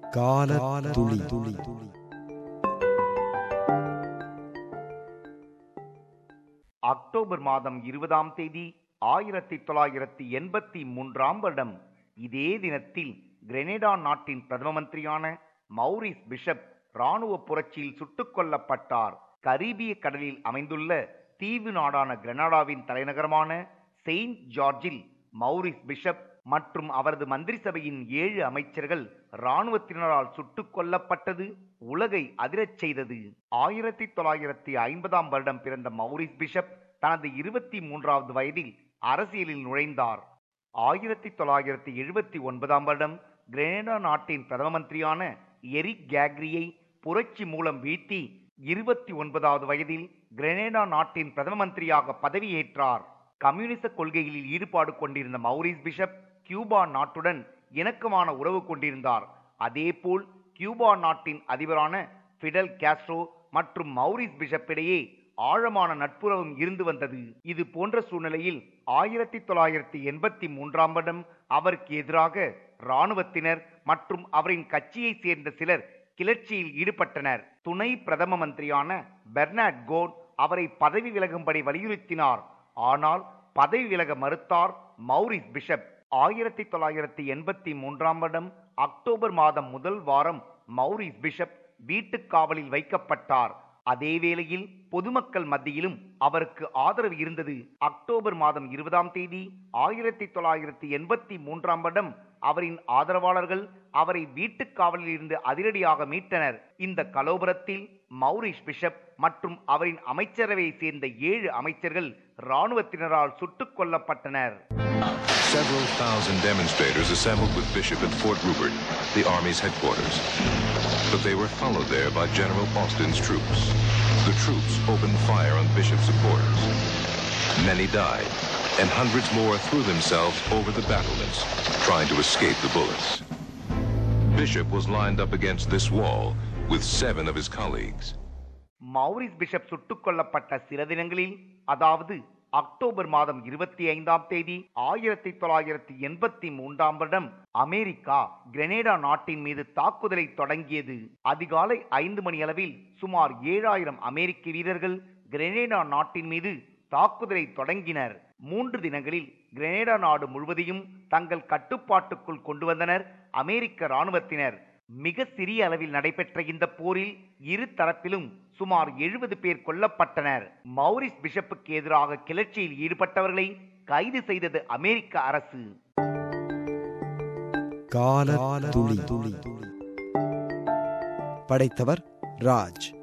கால துளி துளி அக்டோபர் மாதம் இருபதாம் தேதி ஆயிரத்தி தொள்ளாயிரத்தி எண்பத்தி மூன்றாம் வருடம் இதே தினத்தில் கிரெனேடா நாட்டின் பிரதம மந்திரியான மௌரிஸ் பிஷப் ராணுவ புரட்சியில் சுட்டுக் கொல்லப்பட்டார் கரீபிய கடலில் அமைந்துள்ள தீவு நாடான கிரெனாடாவின் தலைநகரமான செயின்ட் ஜார்ஜில் மௌரிஸ் பிஷப் மற்றும் அவரது மந்திரி சபையின் ஏழு அமைச்சர்கள் இராணுவத்தினரால் சுட்டுக் கொல்லப்பட்டது உலகை அதிரச் செய்தது ஆயிரத்தி தொள்ளாயிரத்தி ஐம்பதாம் வருடம் பிறந்த மௌரிஸ் பிஷப் தனது இருபத்தி மூன்றாவது வயதில் அரசியலில் நுழைந்தார் ஆயிரத்தி தொள்ளாயிரத்தி எழுபத்தி ஒன்பதாம் வருடம் கிரெனடா நாட்டின் பிரதம மந்திரியான எரிக் கேக்ரியை புரட்சி மூலம் வீழ்த்தி இருபத்தி ஒன்பதாவது வயதில் கிரெனேடா நாட்டின் பிரதம மந்திரியாக பதவியேற்றார் கம்யூனிச கொள்கைகளில் ஈடுபாடு கொண்டிருந்த மௌரிஸ் பிஷப் கியூபா நாட்டுடன் இணக்கமான உறவு கொண்டிருந்தார் அதேபோல் கியூபா நாட்டின் அதிபரான ஃபிடல் காஸ்ட்ரோ மற்றும் மௌரிஸ் பிஷப் இடையே ஆழமான நட்புறவும் இருந்து வந்தது இது போன்ற சூழ்நிலையில் ஆயிரத்தி தொள்ளாயிரத்தி எண்பத்தி மூன்றாம் வருடம் அவருக்கு எதிராக இராணுவத்தினர் மற்றும் அவரின் கட்சியைச் சேர்ந்த சிலர் கிளர்ச்சியில் ஈடுபட்டனர் துணை பிரதம மந்திரியான பெர்னாட் கோட் அவரை பதவி விலகும்படி வலியுறுத்தினார் ஆனால் பதவி விலக மறுத்தார் மௌரிஸ் பிஷப் ஆயிரத்தி தொள்ளாயிரத்தி எண்பத்தி மூன்றாம் வருடம் அக்டோபர் மாதம் முதல் வாரம் மௌரிஸ் பிஷப் வீட்டுக் காவலில் வைக்கப்பட்டார் அதே வேளையில் பொதுமக்கள் மத்தியிலும் அவருக்கு ஆதரவு இருந்தது அக்டோபர் மாதம் இருபதாம் தேதி ஆயிரத்தி தொள்ளாயிரத்தி எண்பத்தி மூன்றாம் வருடம் அவரின் ஆதரவாளர்கள் அவரை வீட்டுக் காவலில் இருந்து அதிரடியாக மீட்டனர் இந்த கலோபரத்தில் மௌரிஷ் பிஷப் மற்றும் அவரின் அமைச்சரவையை சேர்ந்த ஏழு அமைச்சர்கள் இராணுவத்தினரால் சுட்டுக் கொல்லப்பட்டனர் Several thousand demonstrators assembled with Bishop at Fort Rupert, the Army's headquarters. But they were followed there by General Austin's troops. The troops opened fire on Bishop's supporters. Many died, and hundreds more threw themselves over the battlements, trying to escape the bullets. Bishop was lined up against this wall with seven of his colleagues. Maurice Bishop சுட்டுக் கொல்லப்பட்ட சில தினங்களில் அதாவது October மாதம் இருபத்தி ஐந்தாம் தேதி ஆயிரத்தி தொள்ளாயிரத்தி எண்பத்தி மூன்றாம் வருடம் அமெரிக்கா கிரெனேடா நாட்டின் மீது தாக்குதலை தொடங்கியது அதிகாலை ஐந்து மணி அளவில் சுமார் ஏழாயிரம் அமெரிக்க வீரர்கள் கிரெனேடா நாட்டின் மீது தாக்குதலை தொடங்கினர் மூன்று தினங்களில் கிரெனேடா நாடு முழுவதையும் தங்கள் கட்டுப்பாட்டுக்குள் கொண்டு வந்தனர் அமெரிக்க இராணுவத்தினர் மிக சிறிய அளவில் நடைபெற்ற இந்த போரில் இரு தரப்பிலும் சுமார் எழுபது பேர் கொல்லப்பட்டனர் மௌரிஸ் பிஷப்புக்கு எதிராக கிளர்ச்சியில் ஈடுபட்டவர்களை கைது செய்தது அமெரிக்க அரசு கால துளி துளி படைத்தவர் ராஜ்